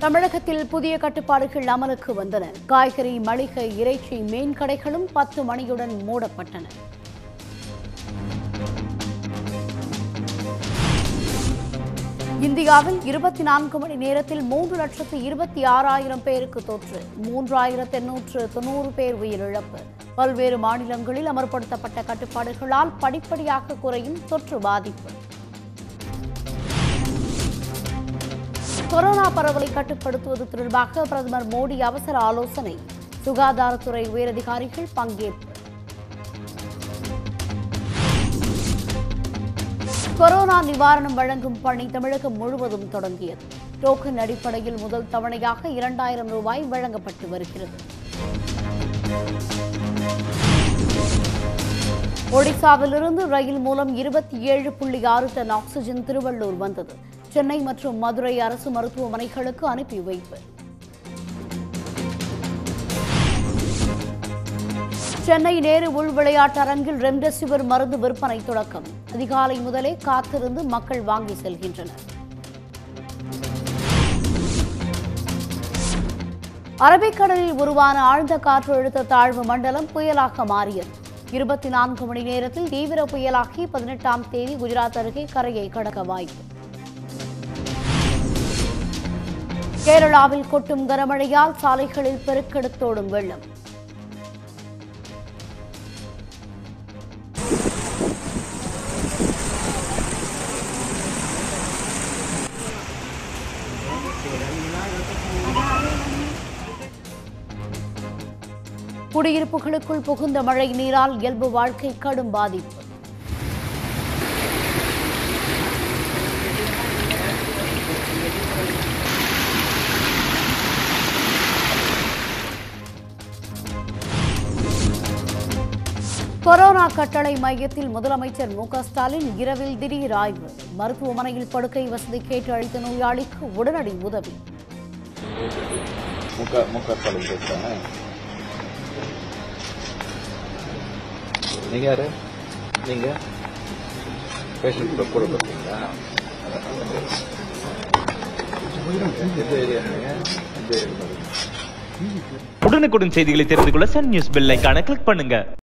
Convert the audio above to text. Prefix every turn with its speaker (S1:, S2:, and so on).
S1: தமிழகத்தில் புதிய கட்டுப்பாடுகள் அமலுக்கு வந்தன காய்கறி மளிகை இறைச்சி மீன் கடைகளும் பத்து மணியுடன் மூடப்பட்டன இந்தியாவில் இருபத்தி நான்கு மணி நேரத்தில் மூன்று லட்சத்து இருபத்தி ஆறாயிரம் பேருக்கு தொற்று மூன்றாயிரத்து எண்ணூற்று தொண்ணூறு பேர் உயிரிழப்பு பல்வேறு மாநிலங்களில் அமல்படுத்தப்பட்ட கட்டுப்பாடுகளால் படிப்படியாக குறையும் தொற்று பாதிப்பு கொரோனா பரவலை கட்டுப்படுத்துவது தொடர்பாக பிரதமர் மோடி அவசர ஆலோசனை சுகாதாரத்துறை உயரதிகாரிகள் பங்கேற்பு கொரோனா நிவாரணம் வழங்கும் பணி தமிழகம் முழுவதும் தொடங்கியது டோக்கன் அடிப்படையில் முதல் தவணையாக இரண்டாயிரம் ரூபாய் வழங்கப்பட்டு வருகிறது ஒடிசாவிலிருந்து ரயில் மூலம் இருபத்தி ஏழு புள்ளி ஆறு டன் ஆக்ஸிஜன் திருவள்ளூர் வந்தது சென்னை மற்றும் மதுரை அரசு மருத்துவமனைகளுக்கு அனுப்பி வைப்பு சென்னை நேரு உள் விளையாட்டு அரங்கில் ரெம்டெசிவிர் மருந்து விற்பனை தொடக்கம் அதிகாலை முதலே காத்திருந்து மக்கள் வாங்கி செல்கின்றனர் அரபிக்கடலில் உருவான ஆழ்ந்த காற்றழுத்த தாழ்வு மண்டலம் புயலாக மாறியது இருபத்தி நான்கு மணி நேரத்தில் தீவிர புயலாகி பதினெட்டாம் தேதி குஜராத் அருகே கரையை கடக்க வாய்ப்பு கேரளாவில் கொட்டும் கனமழையால் சாலைகளில் பெருக்கெடுத்தோடும் வெள்ளம் குடியிருப்புகளுக்குள் புகுந்த மழை நீரால் இயல்பு வாழ்க்கை கடும் பாதிப்பு கொரோனா கட்டளை மையத்தில் முதலமைச்சர் மு க ஸ்டாலின் இரவில் திடீர் ஆய்வு மருத்துவமனையில் படுக்கை வசதி கேட்டு அளித்த நோயாளிக்கு உடனடி உதவி
S2: முக முக ஸ்டாலின் பேசுறேன் நீங்க யாரு நீங்க பேஷண்ட் கூட பார்த்தீங்களா எந்த ஏரியா நீங்க எந்த ஏரியா
S3: உடனுக்குடன் செய்திகளை தெரிந்து கொள்ள சன் நியூஸ் பெல் ஐகானை கிளிக் பண்ணுங்க